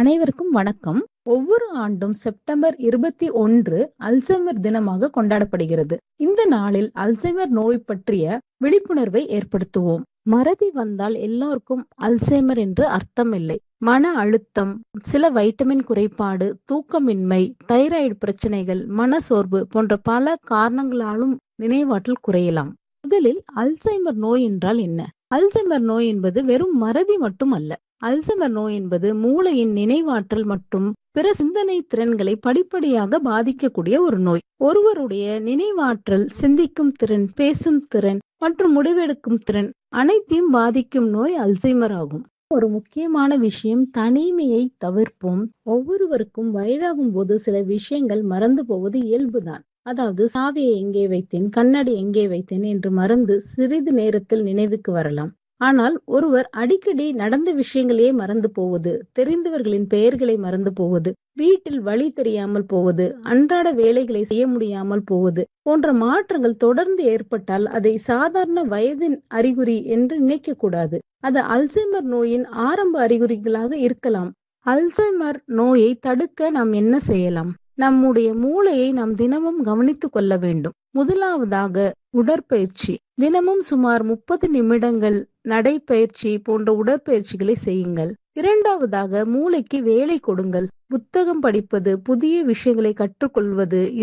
அனைவருக்கும் வணக்கம் ஒவ்வொரு ஆண்டும் செப்டம்பர் இருபத்தி ஒன்று அல்சைமர் தினமாக கொண்டாடப்படுகிறது இந்த நாளில் அல்சைமர் நோய் பற்றிய விழிப்புணர்வை ஏற்படுத்துவோம் மறதி வந்தால் எல்லோருக்கும் அல்சைமர் என்று அர்த்தம் இல்லை மன அழுத்தம் சில வைட்டமின் குறைபாடு தூக்கமின்மை தைராய்டு பிரச்சனைகள் மனசோர்வு போன்ற பல காரணங்களாலும் நினைவாற்றல் குறையலாம் முதலில் அல்சைமர் நோய் என்றால் என்ன அல்சைமர் நோய் என்பது வெறும் மறதி மட்டும் அல்ல அல்சைமர் நோய் என்பது மூளையின் நினைவாற்றல் மற்றும் பிற சிந்தனை திறன்களை படிப்படியாக பாதிக்கக்கூடிய ஒரு நோய் ஒருவருடைய நினைவாற்றல் சிந்திக்கும் திறன் பேசும் திறன் மற்றும் முடிவெடுக்கும் திறன் அனைத்தையும் பாதிக்கும் நோய் அல்சைமர் ஆகும் ஒரு முக்கியமான விஷயம் தனிமையை தவிர்ப்போம் ஒவ்வொருவருக்கும் வயதாகும் போது சில விஷயங்கள் மறந்து போவது இயல்புதான் அதாவது சாவியை எங்கே வைத்தேன் கண்ணாடி எங்கே வைத்தேன் என்று மறந்து சிறிது நேரத்தில் நினைவுக்கு வரலாம் ஆனால் ஒருவர் அடிக்கடி நடந்த விஷயங்களையே மறந்து போவது தெரிந்தவர்களின் பெயர்களை மறந்து போவது வீட்டில் வழி தெரியாமல் போவது அன்றாட வேலைகளை செய்ய முடியாமல் போவது போன்ற மாற்றங்கள் தொடர்ந்து ஏற்பட்டால் அதை சாதாரண வயதின் அறிகுறி என்று நினைக்க கூடாது அது அல்சைமர் நோயின் ஆரம்ப அறிகுறிகளாக இருக்கலாம் அல்சைமர் நோயை தடுக்க நாம் என்ன செய்யலாம் நம்முடைய மூளையை நாம் தினமும் கவனித்துக் கொள்ள வேண்டும் முதலாவதாக உடற்பயிற்சி தினமும் சுமார் முப்பது நிமிடங்கள் நடைப்பயிற்சி போன்ற உடற்பயிற்சிகளை செய்யுங்கள் இரண்டாவதாக மூளைக்கு வேலை கொடுங்கள் புத்தகம் படிப்பது புதிய விஷயங்களை கற்றுக்கொள்வது